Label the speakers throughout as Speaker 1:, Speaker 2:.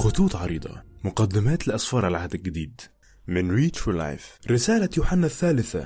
Speaker 1: خطوط عريضة مقدمات لأسفار العهد الجديد من ريتش فور لايف رسالة يوحنا الثالثة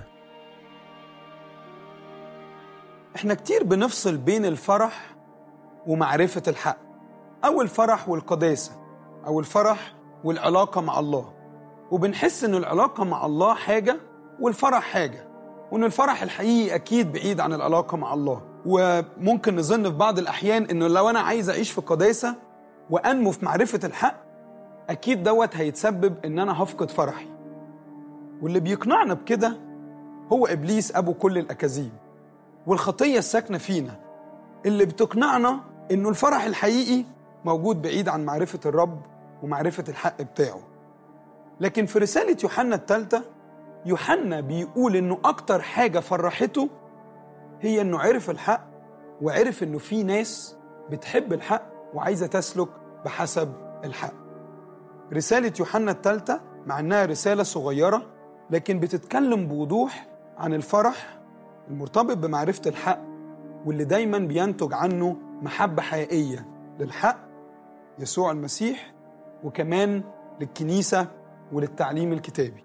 Speaker 2: احنا كتير بنفصل بين الفرح ومعرفة الحق أو الفرح والقداسة أو الفرح والعلاقة مع الله وبنحس إن العلاقة مع الله حاجة والفرح حاجة وإن الفرح الحقيقي أكيد بعيد عن العلاقة مع الله وممكن نظن في بعض الأحيان إنه لو أنا عايز أعيش في قداسة وأنمو في معرفة الحق أكيد دوت هيتسبب إن أنا هفقد فرحي واللي بيقنعنا بكده هو إبليس أبو كل الأكاذيب والخطية الساكنة فينا اللي بتقنعنا إنه الفرح الحقيقي موجود بعيد عن معرفة الرب ومعرفة الحق بتاعه لكن في رسالة يوحنا الثالثة يوحنا بيقول إنه أكتر حاجة فرحته هي إنه عرف الحق وعرف إنه في ناس بتحب الحق وعايزة تسلك بحسب الحق رسالة يوحنا الثالثة مع إنها رسالة صغيرة لكن بتتكلم بوضوح عن الفرح المرتبط بمعرفة الحق واللي دايما بينتج عنه محبة حقيقية للحق يسوع المسيح وكمان للكنيسة وللتعليم الكتابي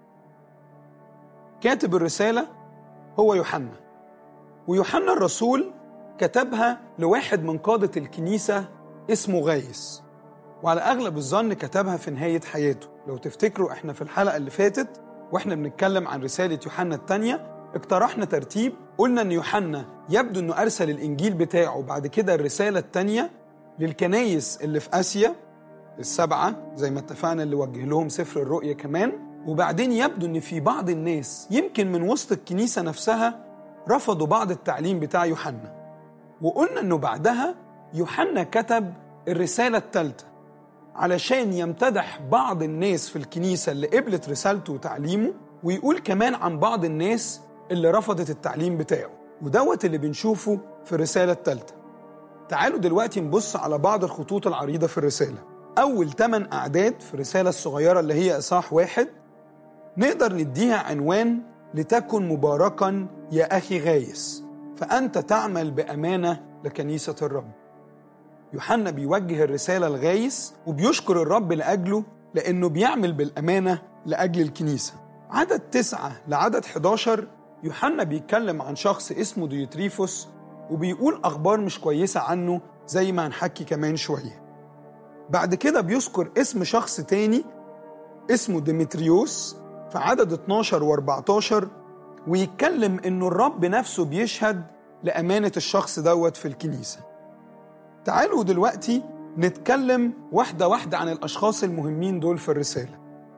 Speaker 2: كاتب الرسالة هو يوحنا ويوحنا الرسول كتبها لواحد من قادة الكنيسة اسمه غايس وعلى أغلب الظن كتبها في نهاية حياته لو تفتكروا احنا في الحلقة اللي فاتت واحنا بنتكلم عن رسالة يوحنا الثانية اقترحنا ترتيب قلنا ان يوحنا يبدو انه ارسل الانجيل بتاعه بعد كده الرسالة الثانية للكنايس اللي في اسيا السبعة زي ما اتفقنا اللي وجه لهم سفر الرؤيا كمان وبعدين يبدو ان في بعض الناس يمكن من وسط الكنيسة نفسها رفضوا بعض التعليم بتاع يوحنا وقلنا انه بعدها يوحنا كتب الرسالة الثالثة علشان يمتدح بعض الناس في الكنيسة اللي قبلت رسالته وتعليمه ويقول كمان عن بعض الناس اللي رفضت التعليم بتاعه ودوت اللي بنشوفه في الرسالة الثالثة تعالوا دلوقتي نبص على بعض الخطوط العريضة في الرسالة أول 8 أعداد في الرسالة الصغيرة اللي هي إصحاح واحد نقدر نديها عنوان لتكن مباركا يا أخي غايس فأنت تعمل بأمانة لكنيسة الرب يوحنا بيوجه الرسالة لغايس وبيشكر الرب لأجله لأنه بيعمل بالأمانة لأجل الكنيسة عدد تسعة لعدد 11 يوحنا بيتكلم عن شخص اسمه ديوتريفوس وبيقول أخبار مش كويسة عنه زي ما هنحكي كمان شوية بعد كده بيذكر اسم شخص تاني اسمه ديمتريوس في عدد 12 و14 ويتكلم انه الرب نفسه بيشهد لأمانة الشخص دوت في الكنيسة تعالوا دلوقتي نتكلم واحدة واحدة عن الأشخاص المهمين دول في الرسالة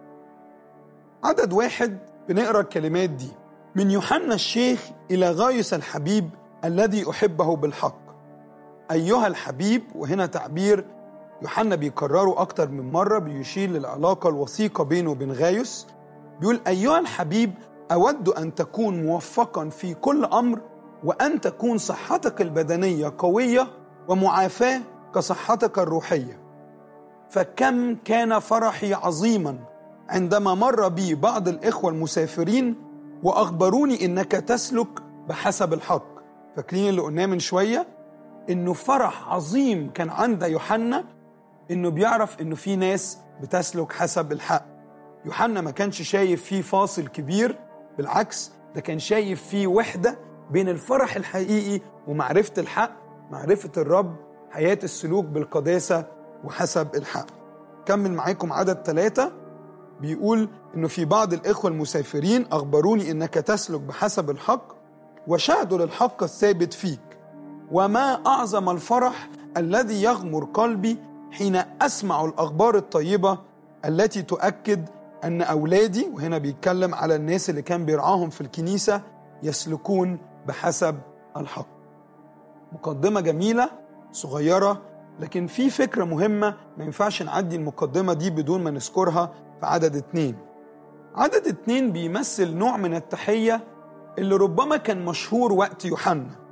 Speaker 2: عدد واحد بنقرأ الكلمات دي من يوحنا الشيخ إلى غايس الحبيب الذي أحبه بالحق أيها الحبيب وهنا تعبير يوحنا بيكرره أكتر من مرة بيشير للعلاقة الوثيقة بينه وبين غايس بيقول أيها الحبيب أود أن تكون موفقا في كل أمر وأن تكون صحتك البدنية قوية ومعافاة كصحتك الروحية فكم كان فرحي عظيما عندما مر بي بعض الإخوة المسافرين وأخبروني إنك تسلك بحسب الحق فاكرين اللي قلناه من شوية إنه فرح عظيم كان عند يوحنا إنه بيعرف إنه في ناس بتسلك حسب الحق يوحنا ما كانش شايف فيه فاصل كبير بالعكس ده كان شايف فيه وحدة بين الفرح الحقيقي ومعرفة الحق معرفة الرب حياة السلوك بالقداسة وحسب الحق كمل معاكم عدد ثلاثة بيقول إنه في بعض الإخوة المسافرين أخبروني إنك تسلك بحسب الحق وشهدوا للحق الثابت فيك وما أعظم الفرح الذي يغمر قلبي حين أسمع الأخبار الطيبة التي تؤكد أن أولادي وهنا بيتكلم على الناس اللي كان بيرعاهم في الكنيسة يسلكون بحسب الحق مقدمة جميلة صغيرة لكن في فكرة مهمة ما ينفعش نعدي المقدمة دي بدون ما نذكرها في عدد اتنين عدد اتنين بيمثل نوع من التحية اللي ربما كان مشهور وقت يوحنا